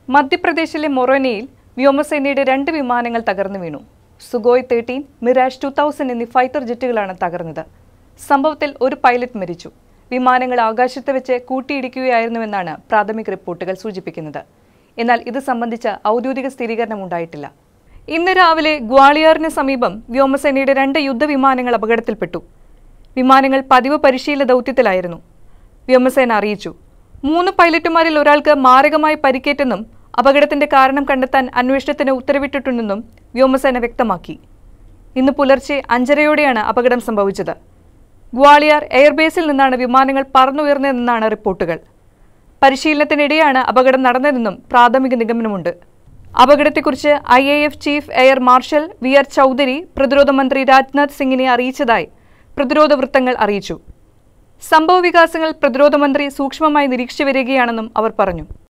മധ്യപ്രദേശിലെ മൊറോനയിൽ വ്യോമസേനയുടെ രണ്ട് വിമാനങ്ങൾ തകർന്നു വീണു Sukhoi thirteen Mirage two thousand എന്നീ ഫൈറ്റർ ജെറ്റുകളാണ് തകർന്നത് സംഭവത്തിൽ ഒരു പൈലറ്റ് മരിച്ചു വിമാനങ്ങൾ ആകാശത്ത് വെച്ച് കൂട്ടിയിടിക്കുകയായിരുന്നുവെന്നാണ് പ്രാഥമിക റിപ്പോർട്ടുകൾ സൂചിപ്പിക്കുന്നത് എന്നാൽ ഇത് സംബന്ധിച്ച ഔദ്യോഗിക സ്ഥിരീകരണം ഉണ്ടായിട്ടില്ല ഇന്ന് രാവിലെ ഗ്വാളിയാറിന് സമീപം വ്യോമസേനയുടെ രണ്ട് യുദ്ധവിമാനങ്ങൾ അപകടത്തിൽപ്പെട്ടു വിമാനങ്ങൾ പതിവ് പരിശീലന ദൗത്യത്തിലായിരുന്നു വ്യോമസേന അറിയിച്ചു മൂന്ന് പൈലറ്റുമാരിൽ ഒരാൾക്ക് മാരകമായി പരിക്കേറ്റെന്നും അപകടത്തിന്റെ കാരണം കണ്ടെത്താൻ അന്വേഷണത്തിന് ഉത്തരവിട്ടിട്ടുണ്ടെന്നും വ്യോമസേന വ്യക്തമാക്കി ഇന്ന് പുലർച്ചെ അഞ്ചരയോടെയാണ് അപകടം സംഭവിച്ചത് ഗ്വാളിയാർ എയർബേസിൽ നിന്നാണ് വിമാനങ്ങൾ പറന്നുയർന്നതെന്നാണ് റിപ്പോർട്ടുകൾ പരിശീലനത്തിനിടെയാണ് അപകടം നടന്നതെന്നും പ്രാഥമിക നിഗമനമുണ്ട് അപകടത്തെക്കുറിച്ച് I A F chief air marshal V R Chaudhari പ്രതിരോധ മന്ത്രി രാജ്നാഥ് സിംഗിനെ അറിയിച്ചതായി പ്രതിരോധ വൃത്തങ്ങൾ അറിയിച്ചു സംഭവ വികാസങ്ങൾ പ്രതിരോധ മന്ത്രി സൂക്ഷ്മമായി നിരീക്ഷിച്ചു വരികയാണെന്നും അവർ പറഞ്ഞു